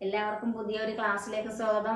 എല്ലാവർക്കും പുതിയ ഒരു ക്ലാസ്സിലേക്ക് സ്വാഗതം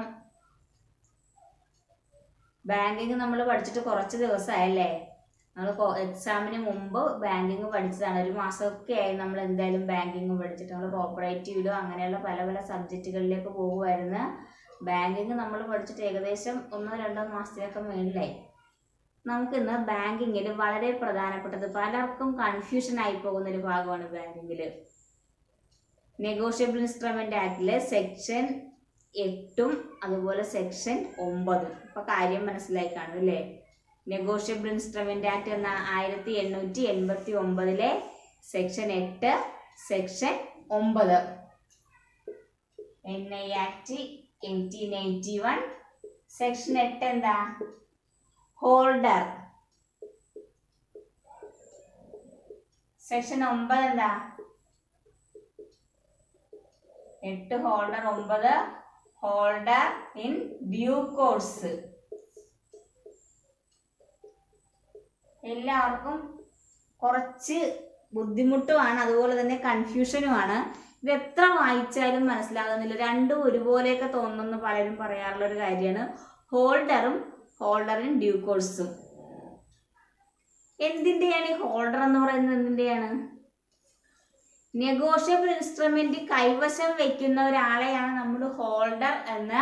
ബാങ്കിങ് നമ്മൾ പഠിച്ചിട്ട് കുറച്ച് ദിവസമായല്ലേ നമ്മൾ എക്സാമിന് മുമ്പ് ബാങ്കിങ് പഠിച്ചതാണ് ഒരു മാസമൊക്കെ ആയി നമ്മൾ എന്തായാലും ബാങ്കിങ് പഠിച്ചിട്ട് നമ്മൾ കോപ്പറേറ്റീവിലും അങ്ങനെയുള്ള പല പല സബ്ജക്റ്റുകളിലേക്ക് പോകുമായിരുന്നു ബാങ്കിങ് നമ്മൾ പഠിച്ചിട്ട് ഏകദേശം ഒന്നോ രണ്ടോ മാസത്തിനൊക്കെ മേളിലായി നമുക്കിന്ന് ബാങ്കിങ്ങിൽ വളരെ പ്രധാനപ്പെട്ടത് പലർക്കും കൺഫ്യൂഷൻ ആയി പോകുന്ന ഒരു ഭാഗമാണ് ബാങ്കിങ്ങിൽ നെഗോഷ്യബിൾ ഇൻസ്ട്രുമെന്റ് ആക്ടിലെ സെക്ഷൻ എട്ടും അതുപോലെ സെക്ഷൻ ഒമ്പതും ഇപ്പൊ കാര്യം മനസ്സിലായി കാണും അല്ലേ നെഗോഷ്യബിൾ ഇൻസ്ട്രുമെന്റ് ആക്ട് എന്ന ആയിരത്തി എണ്ണൂറ്റി എൺപത്തി ഒമ്പതിലെ സെക്ഷൻ എട്ട് സെക്ഷൻ ഒമ്പത് N I act eighteen eighty one section എട്ട് എന്താ ഹോൾഡർ സെക്ഷൻ ഒമ്പത് എന്താ എട്ട് ഹോൾഡർ ഒമ്പത് ഹോൾഡർ ഇൻ ഡ്യൂ കോഴ്സ് എല്ലാവർക്കും കുറച്ച് ബുദ്ധിമുട്ടുമാണ് അതുപോലെ തന്നെ കൺഫ്യൂഷനുമാണ് ഇത് എത്ര വായിച്ചാലും മനസ്സിലാകുന്നില്ല രണ്ടും ഒരുപോലെയൊക്കെ തോന്നുന്നു പലരും പറയാറുള്ള ഒരു കാര്യമാണ് ഹോൾഡറും ഹോൾഡർ ഇൻ ഡ്യൂ കോഴ്സും എന്തിൻ്റെയാണ് ഈ ഹോൾഡർ എന്ന് പറയുന്നത് എന്തിൻ്റെയാണ് നെഗോഷ്യബിൾ ഇൻസ്ട്രുമെന്റ് കൈവശം വെക്കുന്ന ഒരാളെയാണ് നമ്മൾ ഹോൾഡർ എന്ന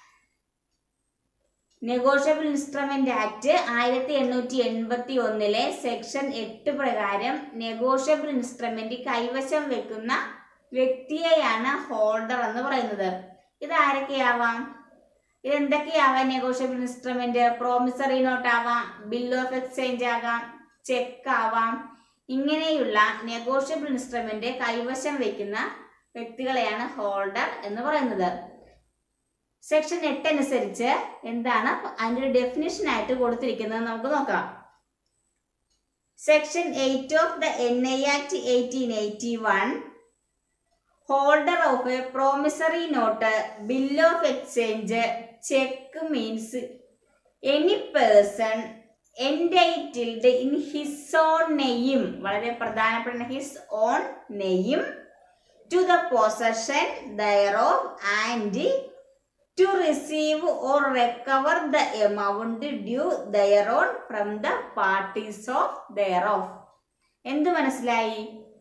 നെഗോഷ്യബിൾ ഇൻസ്ട്രുമെന്റ് ആക്ട് ആയിരത്തി എണ്ണൂറ്റി എൺപത്തി ഒന്നിലെ സെക്ഷൻ എട്ട് പ്രകാരം നെഗോഷ്യബിൾ ഇൻസ്ട്രുമെന്റ് കൈവശം വെക്കുന്ന വ്യക്തിയെയാണ് ഹോൾഡർ എന്ന് പറയുന്നത് ഇത് ആരൊക്കെയാവാം ഇത് എന്തൊക്കെയാവാം നെഗോഷ്യബിൾ ഇൻസ്ട്രുമെന്റ് പ്രോമിസറി നോട്ട് ആവാം ബിൽ ഓഫ് എക്സ്ചേഞ്ച് ആകാം ചെക്ക് ആവാം ഇങ്ങനെയുള്ള നെഗോഷ്യബിൾ ഇൻസ്ട്രുമെന്റ് കൈവശം വെക്കുന്ന വ്യക്തികളെയാണ് ഹോൾഡർ എന്ന് പറയുന്നത് സെക്ഷൻ എട്ട് അനുസരിച്ച് എന്താണ് അതിന്റെ ഒരു ഡെഫിനിഷൻ ആയിട്ട് കൊടുത്തിരിക്കുന്നത് നമുക്ക് നോക്കാം section eight of the N I act eighteen eighty one holder of a promissory note bill of exchange cheque means any person entitled in his own നെയ്യും വളരെ പ്രധാനപ്പെട്ട ഹിസ് ഓൺ നെയ്യും to the possession thereof and to receive or recover the amount due thereon from the parties ഓഫ് ദയർ ഓഫ് എന്ത് മനസ്സിലായി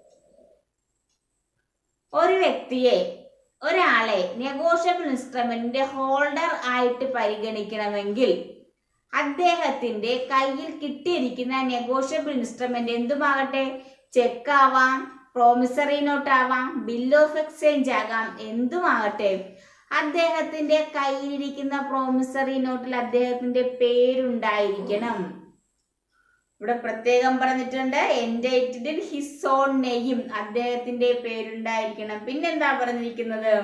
ഒരു വ്യക്തിയെ ഒരാളെ നെഗോഷ്യബിൾ ഇൻസ്ട്രുമെന്റിന്റെ ഹോൾഡർ ആയിട്ട് പരിഗണിക്കണമെങ്കിൽ അദ്ദേഹത്തിന്റെ കയ്യിൽ കിട്ടിയിരിക്കുന്ന നെഗോഷ്യബിൾ ഇൻസ്ട്രുമെന്റ് എന്തുമാകട്ടെ ചെക്ക് ആവാം പ്രോമിസറി നോട്ട് ആവാം ബിൽ ഓഫ് എക്സ്ചേഞ്ച് ആകാം എന്തുമാകട്ടെ അദ്ദേഹത്തിന്റെ കയ്യിലിരിക്കുന്ന പ്രോമിസറി നോട്ടിൽ അദ്ദേഹത്തിന്റെ പേരുണ്ടായിരിക്കണം ഇവിടെ പ്രത്യേകം പറഞ്ഞിട്ടുണ്ട് എൻഡേറ്റഡ് ഹിസ് ഓൺ നെയ്യും അദ്ദേഹത്തിന്റെ പേരുണ്ടായിരിക്കണം പിന്നെന്താ പറഞ്ഞിരിക്കുന്നത്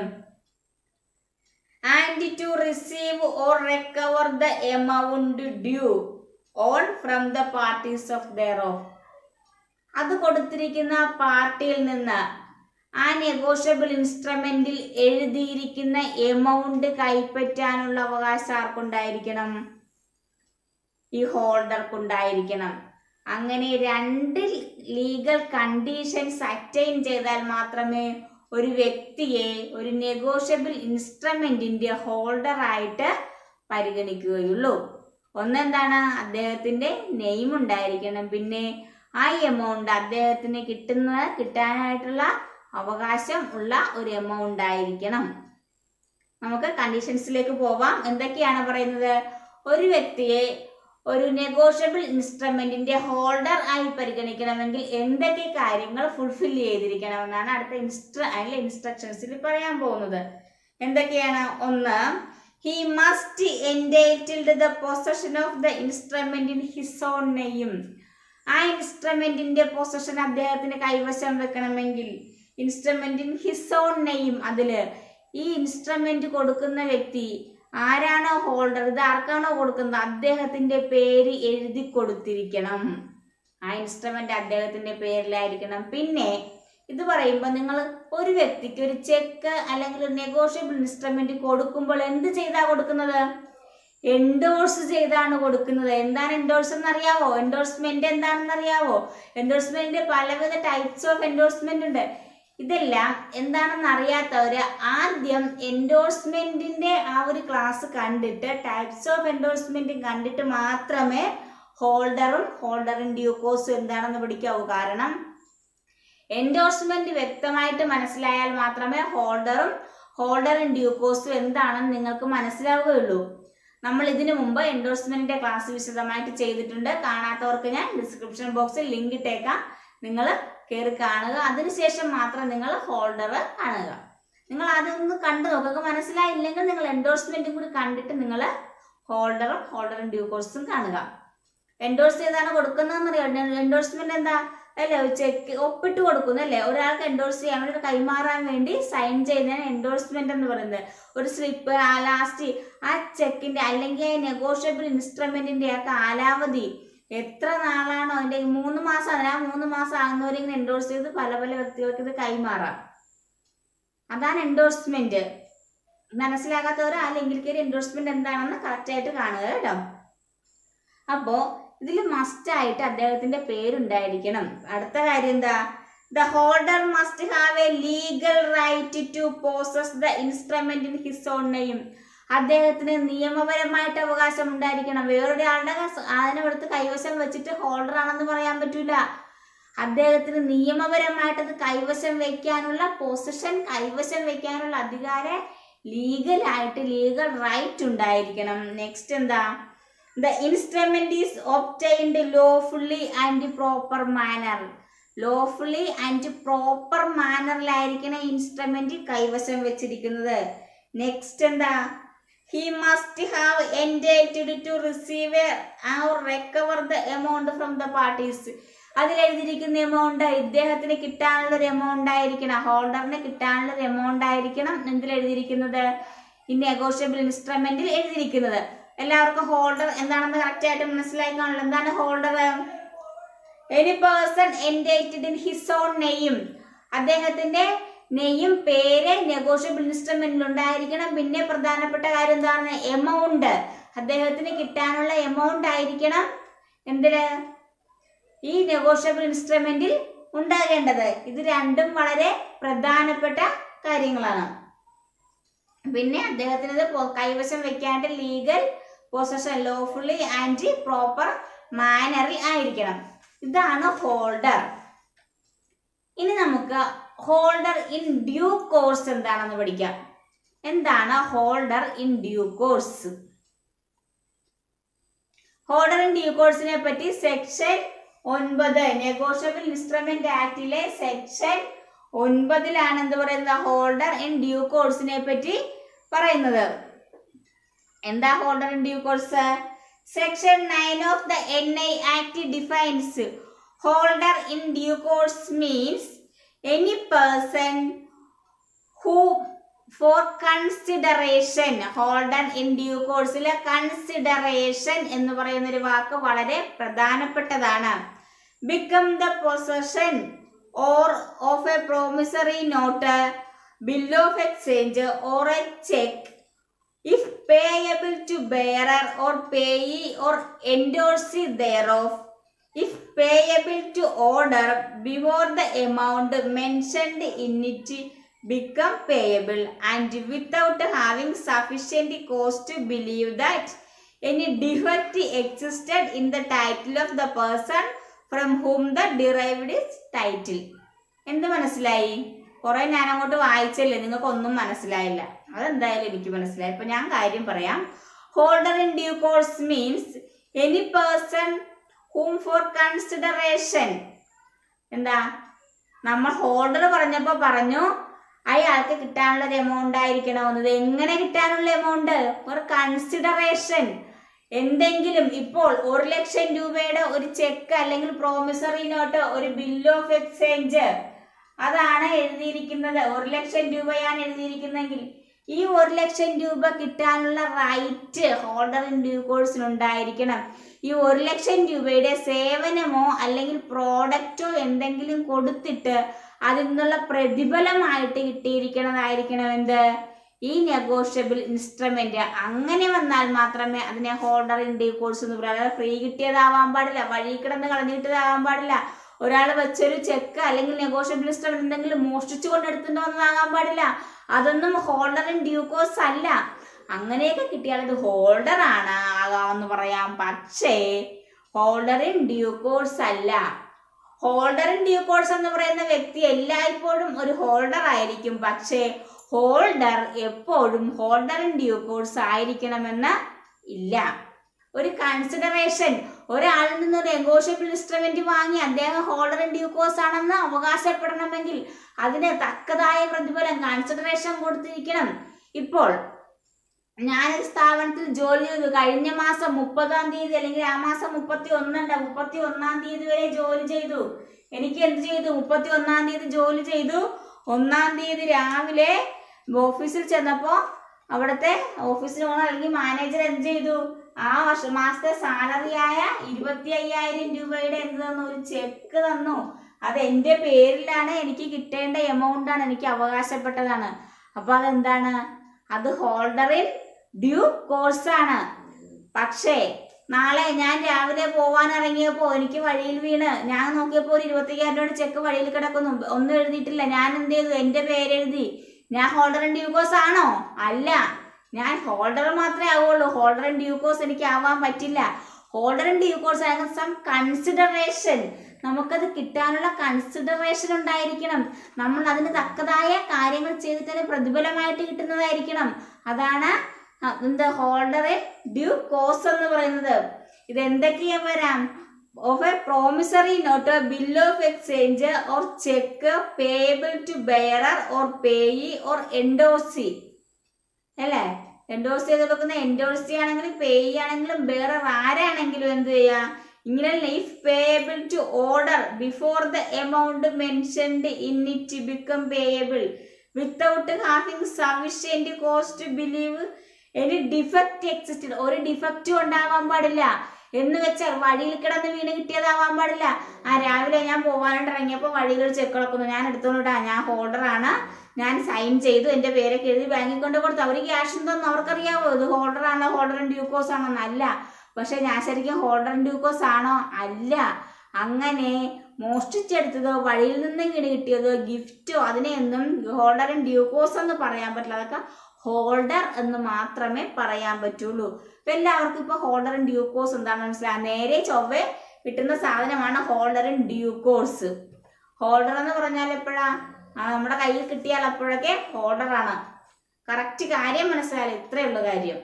and to receive or recover the amount due on from the parties of thereof അത് കൊടുത്തിരിക്കുന്ന പാർട്ടിയിൽ നിന്ന് ആ നെഗോഷ്യബിൾ ഇൻസ്ട്രുമെന്റിൽ എഴുതിയിരിക്കുന്ന എമൗണ്ട് കൈപ്പറ്റാനുള്ള അവകാശം ആർക്കുണ്ടായിരിക്കണം ഈ ഹോൾഡർക്കുണ്ടായിരിക്കണം അങ്ങനെ രണ്ട് ലീഗൽ കണ്ടീഷൻസ് അറ്റൈൻ ചെയ്താൽ മാത്രമേ ഒരു വ്യക്തിയെ ഒരു നെഗോഷ്യബിൾ ഇൻസ്ട്രുമെന്റിന്റെ ഹോൾഡർ ആയിട്ട് പരിഗണിക്കുകയുള്ളൂ ഒന്നെന്താണ് അദ്ദേഹത്തിന്റെ നെയിം ഉണ്ടായിരിക്കണം പിന്നെ ആ എമൗണ്ട് അദ്ദേഹത്തിന് കിട്ടുന്ന കിട്ടാനായിട്ടുള്ള അവകാശം ഉള്ള ഒരു എമൗണ്ട് ആയിരിക്കണം നമുക്ക് കണ്ടീഷൻസിലേക്ക് പോവാം എന്തൊക്കെയാണ് പറയുന്നത് ഒരു വ്യക്തിയെ ഒരു നെഗോഷ്യബിൾ ഇൻസ്ട്രുമെന്റിന്റെ ഹോൾഡർ ആയി പരിഗണിക്കണമെങ്കിൽ എന്തൊക്കെ കാര്യങ്ങൾ ഫുൾഫിൽ ചെയ്തിരിക്കണമെന്നാണ് അടുത്ത ഇൻസ്ട്ര അതിലെ ഇൻസ്ട്രക്ഷൻസിൽ പറയാൻ പോകുന്നത് എന്തൊക്കെയാണ് ഒന്ന് he must entitled the possession of the instrument in his own നെയ്യും ആ ഇൻസ്ട്രുമെന്റിന്റെ പൊസഷൻ അദ്ദേഹത്തിന് കൈവശം വെക്കണമെങ്കിൽ ഇൻസ്ട്രുമെന്റ് ഇൻ ഹിസ് ഓൺ നെയ്യും അതില് ഈ ഇൻസ്ട്രുമെന്റ് കൊടുക്കുന്ന വ്യക്തി ആരാണോ ഹോൾഡർ ഇത് ആർക്കാണോ കൊടുക്കുന്നത് അദ്ദേഹത്തിന്റെ പേര് എഴുതി കൊടുത്തിരിക്കണം ആ ഇൻസ്ട്രുമെന്റ് അദ്ദേഹത്തിന്റെ പേരിലായിരിക്കണം പിന്നെ ഇത് പറയുമ്പോൾ നിങ്ങൾ ഒരു വ്യക്തിക്ക് ഒരു ചെക്ക് അല്ലെങ്കിൽ ഒരു നെഗോഷ്യബിൾ ഇൻസ്ട്രുമെന്റ് കൊടുക്കുമ്പോൾ എന്ത് ചെയ്താ കൊടുക്കുന്നത് എൻഡോഴ്സ് ചെയ്താണ് കൊടുക്കുന്നത് എന്താണ് എൻഡോഴ്സ് എന്ന് അറിയാവോ എൻഡോഴ്സ്മെന്റ് എന്താണെന്ന് അറിയാവോ എൻഡോഴ്സ്മെന്റ് പലവിധ ടൈപ്സ് ഓഫ് എൻഡോഴ്സ്മെന്റ് ഉണ്ട് ഇതെല്ലാം എന്താണെന്ന് അറിയാത്തവര് ആദ്യം എൻഡോഴ്സ്മെന്റിന്റെ ആ ഒരു ക്ലാസ് കണ്ടിട്ട് ടൈപ്സ് ഓഫ് എൻഡോഴ്സ്മെന്റ് കണ്ടിട്ട് മാത്രമേ ഹോൾഡറും ഹോൾഡറും ഡ്യൂക്കോസും എന്താണെന്ന് പഠിക്കാവൂ കാരണം എൻഡോഴ്സ്മെന്റ് വ്യക്തമായിട്ട് മനസ്സിലായാൽ മാത്രമേ ഹോൾഡറും ഹോൾഡറും ഡ്യൂക്കോസും എന്താണെന്ന് നിങ്ങൾക്ക് മനസ്സിലാവുകയുള്ളൂ നമ്മൾ ഇതിനു മുമ്പ് എൻഡോഴ്സ്മെന്റിന്റെ ക്ലാസ് വിശദമായിട്ട് ചെയ്തിട്ടുണ്ട് കാണാത്തവർക്ക് ഞാൻ ഡിസ്ക്രിപ്ഷൻ ബോക്സിൽ ലിങ്ക് ഇട്ടേക്കാം നിങ്ങൾ കയറി കാണുക അതിനുശേഷം മാത്രം നിങ്ങൾ ഹോൾഡർ കാണുക നിങ്ങൾ അതൊന്ന് കണ്ടു നോക്കുക മനസ്സിലായില്ലെങ്കിൽ നിങ്ങൾ എൻഡോഴ്സ്മെന്റും കൂടി കണ്ടിട്ട് നിങ്ങൾ ഹോൾഡറും ഹോൾഡറും ഡ്യൂ കോഴ്സും കാണുക എൻഡോഴ്സ് ചെയ്താണ് കൊടുക്കുന്നതെന്ന് അറിയാം എൻഡോഴ്സ്മെന്റ് എന്താ അല്ലേ ചെക്ക് ഒപ്പിട്ട് കൊടുക്കുന്നു അല്ലേ ഒരാൾക്ക് എൻഡോഴ്സ് ചെയ്യാൻ വേണ്ടി കൈമാറാൻ വേണ്ടി സൈൻ ചെയ്യുന്നതിന് എൻഡോഴ്സ്മെന്റ് എന്ന് പറയുന്നത് ഒരു സ്ലിപ്പ് ആ ലാസ്റ്റ് ആ ചെക്കിന്റെ അല്ലെങ്കിൽ ആ നെഗോഷ്യബിൾ ഇൻസ്ട്രുമെന്റിന്റെ ആ കാലാവധി എത്ര നാളാണോ അതിന്റെ മൂന്ന് മാസം അതിന് ആ മൂന്ന് മാസം ആകുന്നവരിങ്ങനെ എൻഡോഴ്സ് ചെയ്ത് പല പല വ്യക്തികൾക്ക് ഇത് കൈമാറാം അതാണ് എൻഡോഴ്സ്മെന്റ് മനസ്സിലാകാത്തവർ ആ ലിങ്കിൽ കയറി എൻഡോഴ്സ്മെന്റ് എന്താണെന്ന് കറക്റ്റ് ആയിട്ട് കാണുക കേട്ടോ അപ്പോ ഇതിൽ മസ്റ്റ് ആയിട്ട് അദ്ദേഹത്തിന്റെ പേരുണ്ടായിരിക്കണം അടുത്ത കാര്യം എന്താ the holder must have a legal right to possess the instrument in his own name അദ്ദേഹത്തിന് നിയമപരമായിട്ട് അവകാശം ഉണ്ടായിരിക്കണം വേറൊരാളുടെ സാധനം എടുത്ത് കൈവശം വെച്ചിട്ട് ഹോൾഡർ ആണെന്ന് പറയാൻ പറ്റൂല അദ്ദേഹത്തിന് നിയമപരമായിട്ട് അത് കൈവശം വെക്കാനുള്ള പൊസിഷൻ കൈവശം വെക്കാനുള്ള അധികാരം ലീഗലായിട്ട് ലീഗൽ റൈറ്റ് ഉണ്ടായിരിക്കണം നെക്സ്റ്റ് എന്താ the instrument is obtained lawfully and proper manner lawfully and proper മാനറിലായിരിക്കണം ഇൻസ്ട്രുമെന്റ് കൈവശം വെച്ചിരിക്കുന്നത് നെക്സ്റ്റ് എന്താ he must have entitled to receive or recover the amount from the parties അതിലെഴുതിയിരിക്കുന്ന എമൗണ്ട് ഇദ്ദേഹത്തിന് കിട്ടാനുള്ള ഒരു എമൗണ്ട് ആയിരിക്കണം ഹോൾഡറിന് കിട്ടാനുള്ള ഒരു എമൗണ്ട് ആയിരിക്കണം എന്തിൽ എഴുതിയിരിക്കുന്നത് ഈ നെഗോഷ്യബിൾ ഇൻസ്ട്രുമെന്റിൽ എഴുതിയിരിക്കുന്നത് എല്ലാവർക്കും ഹോൾഡർ എന്താണെന്ന് കറക്റ്റ് ആയിട്ട് മനസ്സിലാക്കാണല്ലോ എന്താണ് holder any person entitled in his own നെയ്യും അദ്ദേഹത്തിന്റെ നെയ്യും പേര് നെഗോഷ്യബിൾ ഇൻസ്ട്രുമെന്റിൽ ഉണ്ടായിരിക്കണം പിന്നെ പ്രധാനപ്പെട്ട കാര്യം എന്താണ് എമൗണ്ട് അദ്ദേഹത്തിന് കിട്ടാനുള്ള എമൗണ്ട് ആയിരിക്കണം എന്തിന് ഈ നെഗോഷ്യബിൾ ഇൻസ്ട്രുമെന്റിൽ ഉണ്ടാകേണ്ടത് ഇത് രണ്ടും വളരെ പ്രധാനപ്പെട്ട കാര്യങ്ങളാണ് പിന്നെ അദ്ദേഹത്തിന് ഇത് പൊ- കൈവശം വെക്കാണ്ട് legal possession lawfully and proper മാനറിൽ ആയിരിക്കണം ഇതാണ് ഹോൾഡർ ഇനി നമുക്ക് ഹോൾഡർ ഇൻ ഡ്യൂ കോഴ്സ് എന്താണെന്ന് പഠിക്കാം എന്താണ് holder in due course holder in due കോഴ്സിനെ പറ്റി സെക്ഷൻ ഒൻപത് നെഗോഷ്യബിൾ ഇൻസ്ട്രുമെന്റ് ആക്ടിലെ സെക്ഷൻ ഒൻപതിലാണ് എന്ത് പറയുന്നത് ഹോൾഡർ ഇൻ ഡ്യൂ കോഴ്സിനെ പറ്റി പറയുന്നത് എന്താ holder in due course section nine of the N I act defines holder in due course means any person who for consideration holder in due കോഴ്സിലെ consideration എന്ന് പറയുന്ന ഒരു വാക്ക് വളരെ പ്രധാനപ്പെട്ടതാണ് become the possession or of a promissory note bill of exchange or a cheque if payable to bearer or payee or endorsee thereof if payable to order before the amount mentioned in it become payable and without having sufficient cause to believe that any defect existed in the title of the person from whom the derived is title എന്ത് മനസ്സിലായി കുറെ ഞാൻ അങ്ങോട്ട് വായിച്ചല്ലേ നിങ്ങൾക്ക് ഒന്നും മനസ്സിലായില്ല അതെന്തായാലും എനിക്ക് മനസ്സിലായി ഇപ്പൊ ഞാൻ കാര്യം പറയാം holder in due course means any person whom for consideration എന്താ നമ്മൾ ഹോൾഡർ പറഞ്ഞപ്പോ പറഞ്ഞു അയാൾക്ക് കിട്ടാനുള്ള ഒരു എമൗണ്ട് ആയിരിക്കണമെന്നത് എങ്ങനെ കിട്ടാനുള്ള എമൗണ്ട് ഒരു കൺസിഡറേഷൻ എന്തെങ്കിലും ഇപ്പോൾ ഒരു ലക്ഷം രൂപയുടെ ഒരു ചെക്ക് അല്ലെങ്കിൽ പ്രോമിസറി നോട്ട് ഒരു ബിൽ ഓഫ് എക്സ്ചേഞ്ച് അതാണ് എഴുതിയിരിക്കുന്നത് ഒരു ലക്ഷം രൂപയാണ് എഴുതിയിരിക്കുന്നതെങ്കിൽ ഈ ഒരു ലക്ഷം രൂപ കിട്ടാനുള്ള റൈറ്റ് ഹോൾഡർ ഇൻ ഡ്യൂ കോഴ്സിന് ഉണ്ടായിരിക്കണം ഈ ഒരു ലക്ഷം രൂപയുടെ സേവനമോ അല്ലെങ്കിൽ പ്രോഡക്റ്റോ എന്തെങ്കിലും കൊടുത്തിട്ട് അതിൽ നിന്നുള്ള പ്രതിഫലമായിട്ട് കിട്ടിയിരിക്കണതായിരിക്കണം എന്ത് ഈ നെഗോഷ്യബിൾ ഇൻസ്ട്രുമെന്റ് അങ്ങനെ വന്നാൽ മാത്രമേ അതിനെ ഹോൾഡർ ഇൻ ഡ്യൂ കോഴ്സ് എന്ന് പറയാം അതായത് ഫ്രീ കിട്ടിയതാവാൻ പാടില്ല വഴി കിടന്ന് കളഞ്ഞിട്ടതാവാൻ പാടില്ല ഒരാൾ വെച്ചൊരു ചെക്ക് അല്ലെങ്കിൽ നെഗോഷ്യബിൾ ഇൻസ്ട്രുമെന്റ് എന്തെങ്കിലും മോഷ്ടിച്ചു കൊണ്ട് എടുത്തിട്ട് വന്നതാകാൻ പാടില്ല അതൊന്നും ഹോൾഡർ ഇൻ ഡ്യൂക്കോസ് അല്ല അങ്ങനെയൊക്കെ കിട്ടിയാൽ ഇത് ഹോൾഡർ ആണ് ആകാമെന്ന് പറയാം പക്ഷേ ഹോൾഡർ ഇൻ ഡ്യൂക്കോഴ്സ് അല്ല ഹോൾഡർ ഇൻ ഡ്യൂക്കോഴ്സ് എന്ന് പറയുന്ന വ്യക്തി എല്ലായ്പ്പോഴും ഒരു ഹോൾഡർ ആയിരിക്കും പക്ഷേ ഹോൾഡർ എപ്പോഴും ഹോൾഡർ ഇൻ ഡ്യൂക്കോഴ്സ് ആയിരിക്കണമെന്ന് ഇല്ല ഒരു കൺസിഡറേഷൻ ഒരാളിൽ നിന്ന് ഒരു നെഗോഷ്യബിൾ ഇൻസ്ട്രുമെന്റ് വാങ്ങി അദ്ദേഹം ഹോൾഡർ ഇൻ ഡ്യൂക്കോസ് ആണെന്ന് അവകാശപ്പെടണമെങ്കിൽ അതിന് തക്കതായ പ്രതിഫലം കൺസിഡറേഷൻ കൊടുത്തിരിക്കണം ഇപ്പോൾ ഞാനൊരു സ്ഥാപനത്തിൽ ജോലി ചെയ്തു കഴിഞ്ഞ മാസം മുപ്പതാം തീയതി അല്ലെങ്കിൽ ആ മാസം മുപ്പത്തി ഒന്നുണ്ട് മുപ്പത്തി ഒന്നാം തീയതി വരെ ജോലി ചെയ്തു എനിക്ക് എന്ത് ചെയ്തു മുപ്പത്തി ഒന്നാം തീയതി ജോലി ചെയ്തു ഒന്നാം തീയതി രാവിലെ ഓഫീസിൽ ചെന്നപ്പോൾ അവിടുത്തെ ഓഫീസിൽ ഓണർ അല്ലെങ്കിൽ മാനേജർ എന്ത് ചെയ്തു ആ വർഷ മാസത്തെ സാലറിയായ ഇരുപത്തി അയ്യായിരം രൂപയുടെ എന്ത് തന്നു ഒരു ചെക്ക് തന്നു അത് എൻ്റെ പേരിലാണ് എനിക്ക് കിട്ടേണ്ട എമൗണ്ട് ആണ് എനിക്ക് അവകാശപ്പെട്ടതാണ് അപ്പൊ അതെന്താണ് അത് ഹോൾഡറിൽ ഡ്യൂ കോഴ്സ് ആണ് പക്ഷേ നാളെ ഞാൻ രാവിലെ പോവാൻ ഇറങ്ങിയപ്പോ എനിക്ക് വഴിയിൽ വീണ് ഞാൻ നോക്കിയപ്പോൾ ഒരു ഇരുപത്തിയ്യായിരം രൂപയുടെ ചെക്ക് വഴിയിൽ കിടക്കുന്നു ഒന്നും എഴുതിയിട്ടില്ല ഞാൻ എന്ത് ചെയ്തു എൻ്റെ പേരെഴുതി ഞാൻ ഹോൾഡർ ഇൻ ഡ്യൂക്കോസ് ആണോ അല്ല ഞാൻ ഹോൾഡർ മാത്രമേ ആവുള്ളൂ ഹോൾഡർ ഇൻ ഡ്യൂക്കോസ് എനിക്ക് ആവാൻ പറ്റില്ല ഹോൾഡർ ഇൻ ഡ്യൂക്കോസ് ആകുന്ന സം കൺസിഡറേഷൻ നമുക്കത് കിട്ടാനുള്ള കൺസിഡറേഷൻ ഉണ്ടായിരിക്കണം നമ്മൾ അതിന് തക്കതായ കാര്യങ്ങൾ ചെയ്തിട്ട് പ്രതിഫലമായിട്ട് കിട്ടുന്നതായിരിക്കണം അതാണ് അ- എന്ത് ഹോൾഡർ ഡ്യൂ കോസ് എന്ന് പറയുന്നത് ഇത് എന്തൊക്കെയാ വരാം of a promissory note bill of exchange or cheque payable to bearer or payee or endorsee അല്ലേ എൻഡോസ് ചെയ്ത് കൊടുക്കുന്ന എൻഡോസി ആണെങ്കിലും പേയി ആണെങ്കിലും ബെയറർ ആരാണെങ്കിലും എന്ത് ചെയ്യാ ഇങ്ങനെ if payable to order before the amount mentioned in it become payable without having sufficient cause believe any defect existed ഒരു ഡിഫക്റ്റും ഉണ്ടാവാൻ പാടില്ല എന്ന് വെച്ചാൽ വഴിയിൽ കിടന്ന് വീണ് കിട്ടിയതാവാൻ പാടില്ല ആ രാവിലെ ഞാൻ പോകാനായിട്ട് ഇറങ്ങിയപ്പോൾ വഴിയിൽ ഒരു ചെക്ക് കിടക്കുന്നു ഞാൻ എടുത്തോണ്ടാ ഞാൻ ഹോൾഡറാണ് ഞാൻ സൈൻ ചെയ്തു എൻ്റെ പേരൊക്കെ എഴുതി ബാങ്കിൽ കൊണ്ട് കൊടുത്തു അവർ ക്യാഷ് തന്നു അവർക്കറിയാവോ ഇത് ഹോൾഡർ ആണോ ഹോൾഡർ ഡ്യൂക്കോസ് ആണോ അല്ല പക്ഷെ ഞാൻ ശരിക്കും ഹോൾഡർ ഡ്യൂക്കോസ് ആണോ അല്ല അങ്ങനെ മോഷ്ടിച്ചെടുത്തതോ വഴിയിൽ നിന്ന് വീണ് കിട്ടിയതോ ഗിഫ്റ്റോ അതിനെയൊന്നും ഹോൾഡർ ഡ്യൂക്കോസ് എന്ന് പറയാൻ പറ്റില്ല അതൊക്കെ ഹോൾഡർ എന്ന് മാത്രമേ പറയാൻ പറ്റുള്ളൂ ഇപ്പൊ എല്ലാവർക്കും ഇപ്പൊ ഹോൾഡർ ഡ്യൂക്കോസ് എന്താണെന്ന് മനസ്സിലാകും നേരെ ചൊവ്വെ കിട്ടുന്ന സാധനമാണ് ഹോൾഡർ ഡ്യൂക്കോസ് ഹോൾഡർ എന്ന് പറഞ്ഞാൽ എപ്പോഴാ ആ നമ്മുടെ കയ്യിൽ കിട്ടിയാൽ അപ്പോഴൊക്കെ ഹോൾഡർ ആണ് കറക്റ്റ് കാര്യം മനസ്സിലായാലും ഇത്രയേ ഉള്ളൂ കാര്യം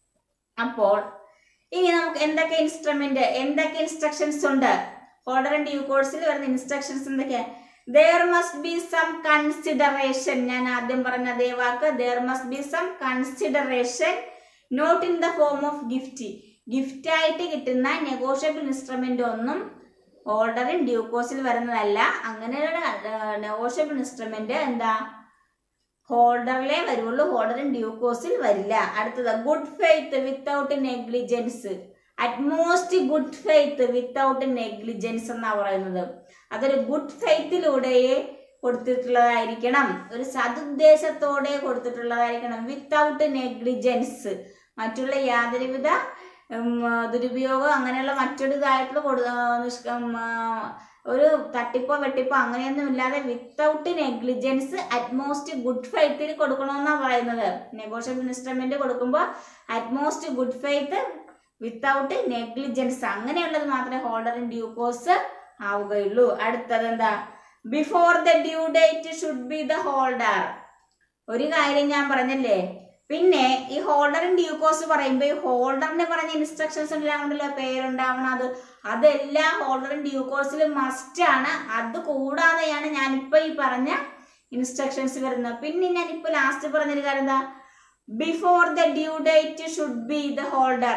അപ്പോൾ ഇനി നമുക്ക് എന്തൊക്കെ ഇൻസ്ട്രുമെന്റ് എന്തൊക്കെ ഇൻസ്ട്രക്ഷൻസ് ഉണ്ട് ഹോൾഡർ ആൻഡ് ഡ്യൂ കോഴ്സിൽ വരുന്ന ഇൻസ്ട്രക്ഷൻസ് എന്തൊക്കെയാ there must be some consideration ഞാൻ ആദ്യം പറഞ്ഞ അതേ വാക്ക് there must be some consideration not in the form of gift gift ആയിട്ട് കിട്ടുന്ന നെഗോഷ്യബിൾ ഇൻസ്ട്രുമെന്റ് ഒന്നും ഓർഡർ ഇൻ ഡ്യൂ കോഴ്സിൽ വരുന്നതല്ല അങ്ങനെയുള്ള നെഗോഷ്യബിൾ ഇൻസ്ട്രുമെന്റ് എന്താ ഹോൾഡറിലേ വരുള്ളൂ ഹോൾഡർ ഇൻ ഡ്യൂ കോഴ്സിൽ വരില്ല അടുത്തത് good faith without negligence utmost good faith without negligence എന്നാ പറയുന്നത് അതൊരു ഗുഡ് ഫെയ്ത്തിലൂടെ കൊടുത്തിട്ടുള്ളതായിരിക്കണം ഒരു സതുദ്ദേശത്തോടെ കൊടുത്തിട്ടുള്ളതായിരിക്കണം വിത്തൗട്ട് നെഗ്ലിജൻസ് മറ്റുള്ള യാതൊരുവിധ ഉം, ദുരുപയോഗം അങ്ങനെയുള്ള മറ്റൊരു ഇതായിട്ടുള്ള കൊടു ആ, നിഷ്ക- ഉം, ആ, ഒരു തട്ടിപ്പോ വെട്ടിപ്പോ അങ്ങനെയൊന്നും ഇല്ലാതെ വിത്തൗട്ട് നെഗ്ലിജൻസ് അറ്റ്മോസ്റ്റ് ഗുഡ് ഫെയ്ത്തിൽ കൊടുക്കണമെന്നാണ് പറയുന്നത് നെഗോഷ്യബിൾ ഇൻസ്ട്രുമെന്റ് കൊടുക്കുമ്പോൾ utmost good faith without negligence അങ്ങനെയുള്ളത് മാത്രമേ ഹോൾഡർ ഇൻ ഡ്യൂ കോഴ്സ് ആവുകയുള്ളൂ അടുത്തത് എന്താ before the due date should be the holder ഒരു കാര്യം ഞാൻ പറഞ്ഞല്ലേ പിന്നെ ഈ ഹോൾഡർ ഇൻ ഡ്യൂ കോഴ്സ് പറയുമ്പോൾ ഈ ഹോൾഡറിന് പറഞ്ഞ ഇൻസ്ട്രക്ഷൻസ് ഉണ്ടാവണല്ലോ പേരുണ്ടാവണം അത് അതെല്ലാം ഹോൾഡർ ഇൻ ഡ്യൂ കോഴ്സിൽ മസ്റ്റ് ആണ് അത് കൂടാതെയാണ് ഞാനിപ്പോ ഈ പറഞ്ഞ ഇൻസ്ട്രക്ഷൻസ് വരുന്നത് പിന്നെ ഞാനിപ്പോ ലാസ്റ്റ് പറഞ്ഞൊരു കാര്യം എന്താ before the due date should be the holder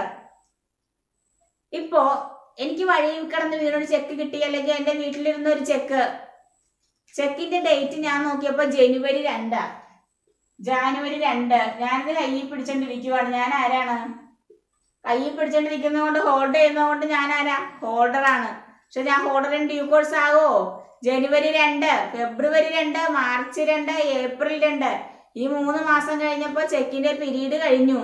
ഇപ്പോ എനിക്ക് വഴിയിൽ കിടന്ന് വീണൊരു ചെക്ക് കിട്ടി അല്ലെങ്കിൽ എന്റെ വീട്ടിലിരുന്ന ഒരു ചെക്ക് ചെക്കിന്റെ ഡേറ്റ് ഞാൻ നോക്കിയപ്പോ ജനുവരി രണ്ടാ ജാനുവരി രണ്ട് ഞാനിത് കയ്യിൽ പിടിച്ചോണ്ടിരിക്കുവാണ് ഞാൻ ആരാണ് കയ്യിൽ പിടിച്ചോണ്ടിരിക്കുന്നത് കൊണ്ട് ഹോൾഡ് ചെയ്യുന്നത് കൊണ്ട് ഞാൻ ആരാ ഹോൾഡറാണ് പക്ഷെ ഞാൻ ഹോൾഡർ ഇൻ ഡ്യൂ കോഴ്സ് ആവോ ജനുവരി രണ്ട് ഫെബ്രുവരി രണ്ട് മാർച്ച് രണ്ട് ഏപ്രിൽ രണ്ട് ഈ മൂന്ന് മാസം കഴിഞ്ഞപ്പോൾ ചെക്കിന്റെ പീരീഡ് കഴിഞ്ഞു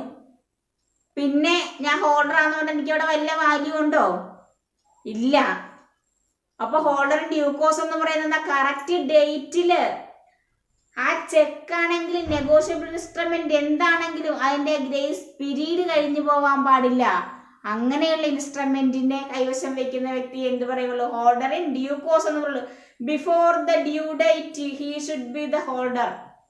പിന്നെ ഞാൻ ഹോൾഡർ ആണെന്നുകൊണ്ട് എനിക്ക് അവിടെ വല്ല വാല്യൂ ഉണ്ടോ ഇല്ല അപ്പൊ ഹോൾഡർ ഡ്യൂക്കോസ് എന്ന് പറയുന്നത് കറക്റ്റ് ഡേറ്റില് ആ ചെക്ക് ആണെങ്കിൽ നെഗോഷ്യബിൾ ഇൻസ്ട്രുമെന്റ് എന്താണെങ്കിലും അതിന്റെ ഗ്രേസ് പീരീഡ് കഴിഞ്ഞു പോവാൻ പാടില്ല അങ്ങനെയുള്ള ഇൻസ്ട്രുമെന്റിനെ കൈവശം വെക്കുന്ന വ്യക്തി എന്ത് പറയുള്ളൂ ഹോൾഡർ ഇൻ ഡ്യൂ കോസ് എന്ന് പറയുള്ളൂ before the due date he should be the holder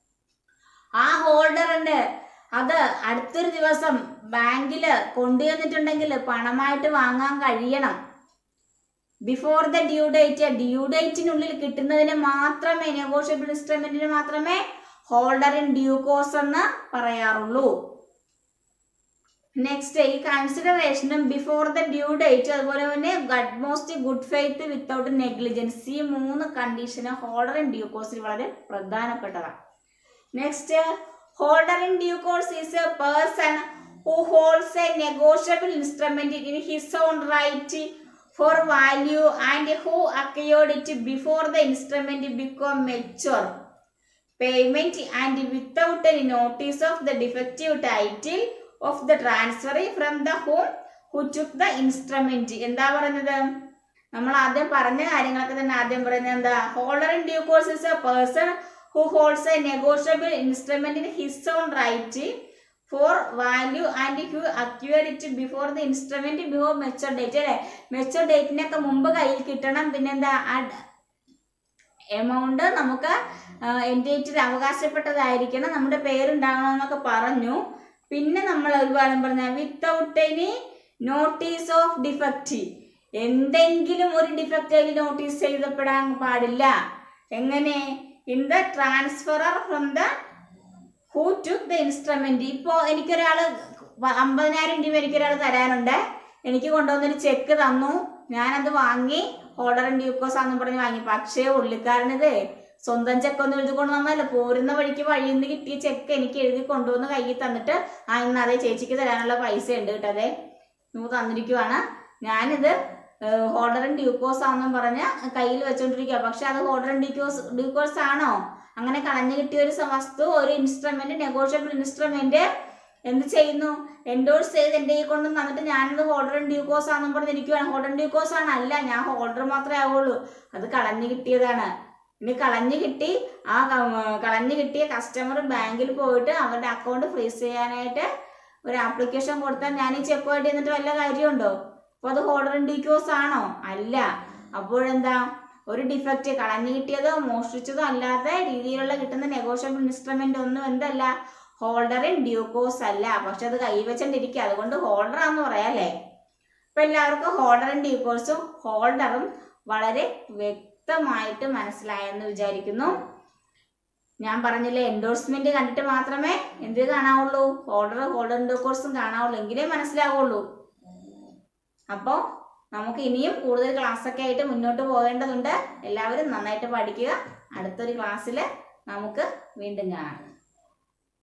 ആ ഹോൾഡറിന് അത് അടുത്തൊരു ദിവസം ബാങ്കിൽ കൊണ്ടുവന്നിട്ടുണ്ടെങ്കിൽ പണമായിട്ട് വാങ്ങാൻ കഴിയണം before the due date due ഡേറ്റിനുള്ളിൽ കിട്ടുന്നതിന് മാത്രമേ നെഗോഷ്യബിൾ ഇൻസ്ട്രുമെന്റിന് മാത്രമേ ഹോൾഡർ ഇൻ ഡ്യൂ കോസ് എന്ന് പറയാറുള്ളൂ നെക്സ്റ്റ് ഈ കൺസിഡറേഷനും ബിഫോർ ദ ഡ്യൂ ഡേറ്റ് അതുപോലെ തന്നെ most good faith without negligence ഈ മൂന്ന് കണ്ടീഷന് ഹോൾഡർ ഇൻ ഡ്യൂ കോഴ്സിൽ വളരെ പ്രധാനപ്പെട്ടതാണ് next holder in due course is a person who holds a negotiable instrument in his own right for value and who acquired it before the instrument become mature payment and without any notice of the defective title of the transfer from the whom who took the instrument എന്താ പറയുന്നത് നമ്മൾ ആദ്യം പറഞ്ഞ കാര്യങ്ങളൊക്കെ തന്നെ ആദ്യം പറയുന്നത് എന്താ holder in due course is a person who holds a negotiable instrument in his own right for value and who acquire it before the instrument before mature date അല്ലേ മെച്ചർ ഡേറ്റിനൊക്കെ മുമ്പ് കയ്യിൽ കിട്ടണം പിന്നെന്താ ആ എമൗണ്ട് നമുക്ക് എൻഡേറ്റിൽ അവകാശപ്പെട്ടതായിരിക്കണം നമ്മുടെ പേരുണ്ടാകണമെന്നൊക്കെ പറഞ്ഞു പിന്നെ നമ്മൾ ഒരു കാര്യം പറഞ്ഞ without any notice of defect എന്തെങ്കിലും ഒരു ഡിഫക്റ്റ് അതിൽ നോട്ടീസ് ചെയ്തപ്പെടാൻ പാടില്ല എങ്ങനെ in the transferor from the who to the instrument ഇപ്പോൾ എനിക്കൊരാള് വ- അമ്പതിനായിരം രൂപ എനിക്കൊരാൾ തരാനുണ്ട് എനിക്ക് കൊണ്ടുവന്നൊരു ചെക്ക് തന്നു ഞാനത് വാങ്ങി ഹോൾഡർ ആൻഡ് ഡ്യൂക്കോസ് ആണെന്ന് പറഞ്ഞ് വാങ്ങി പക്ഷേ ഉള്ളിക്കാരനത് സ്വന്തം ചെക്ക് ഒന്നും എഴുതി കൊണ്ട് വന്നല്ല പോരുന്ന വഴിക്ക് വഴിയിൽ നിന്ന് കിട്ടിയ ചെക്ക് എനിക്ക് എഴുതി കൊണ്ടുവന്ന് കയ്യിൽ തന്നിട്ട് ആ ഇന്ന് അതേ ചേച്ചിക്ക് തരാനുള്ള പൈസ ഉണ്ട് കേട്ടോ അതെ നൂ തന്നിരിക്കുവാണ് ഞാനിത് ഹോൾഡർ ആൻഡ് ഡ്യൂക്കോസ് ആണെന്നും പറഞ്ഞ് കയ്യിൽ വെച്ചോണ്ടിരിക്കുക പക്ഷെ അത് ഹോൾഡർ ആൻഡ് ഡ്യൂക്കോസ് ഡ്യൂക്കോസ് ആണോ അങ്ങനെ കളഞ്ഞു കിട്ടിയ ഒരു സ- വസ്തു ഒരു ഇൻസ്ട്രുമെന്റ് നെഗോഷ്യബിൾ ഇൻസ്ട്രുമെന്റ് എന്ത് ചെയ്യുന്നു എൻഡോഴ്സ് ചെയ്ത് എൻ്റെ കയ്യിൽ കൊണ്ട് തന്നിട്ട് ഞാനിത് ഹോൾഡർ ആൻഡ് ഡ്യൂക്കോസ് ആണെന്നും പറഞ്ഞിരിക്കുവാണ് ഹോൾഡർ ആൻഡ് ഡ്യൂക്കോസ് ആണ് അല്ല ഞാൻ ഹോൾഡർ മാത്രമേ ആവുള്ളൂ അത് കളഞ്ഞു കിട്ടിയതാണ് ഇനി കളഞ്ഞു കിട്ടി ആ ക- കളഞ്ഞു കിട്ടിയ കസ്റ്റമർ ബാങ്കിൽ പോയിട്ട് അവരുടെ അക്കൗണ്ട് ഫ്രീസ് ചെയ്യാനായിട്ട് ഒരു ആപ്ലിക്കേഷൻ കൊടുത്താൽ ഞാൻ ഈ ചെക്കുമായിട്ട് എന്നിട്ട് വല്ല കാര്യമുണ്ടോ അപ്പോൾ അത് ഹോൾഡർ ഇൻഡിക്കോസ് ആണോ അല്ല അപ്പോഴെന്താ ഒരു ഡിഫക്റ്റ് കളഞ്ഞു കിട്ടിയതോ മോഷ്ടിച്ചതോ അല്ലാത്ത രീതിയിലുള്ള കിട്ടുന്ന നെഗോഷ്യബിൾ ഇൻസ്ട്രുമെന്റ് ഒന്നും എന്തല്ല ഹോൾഡർ ഇൻ ഡ്യൂക്കോസ് അല്ല പക്ഷെ അത് കൈവച്ചോണ്ടിരിക്കുക അതുകൊണ്ട് ഹോൾഡർ ആന്ന് പറയാം അല്ലേ അപ്പൊ എല്ലാവർക്കും ഹോൾഡർ ഇൻ ഡ്യൂക്കോസും ഹോൾഡറും വളരെ വ്യക്തമായിട്ട് മനസ്സിലായെന്ന് വിചാരിക്കുന്നു ഞാൻ പറഞ്ഞില്ലേ എൻഡോഴ്സ്മെന്റ് കണ്ടിട്ട് മാത്രമേ എന്ത് കാണാവുള്ളൂ ഹോൾഡർ ഹോൾഡർ ഡ്യൂക്കോസും കാണാവുള്ളൂ എങ്കിലേ മനസ്സിലാവുള്ളൂ അപ്പോൾ നമുക്ക് ഇനിയും കൂടുതൽ ക്ലാസ് ഒക്കെ ആയിട്ട് മുന്നോട്ട് പോകേണ്ടതുണ്ട് എല്ലാവരും നന്നായിട്ട് പഠിക്കുക അടുത്തൊരു ക്ലാസ്സിൽ നമുക്ക് വീണ്ടും കാണാം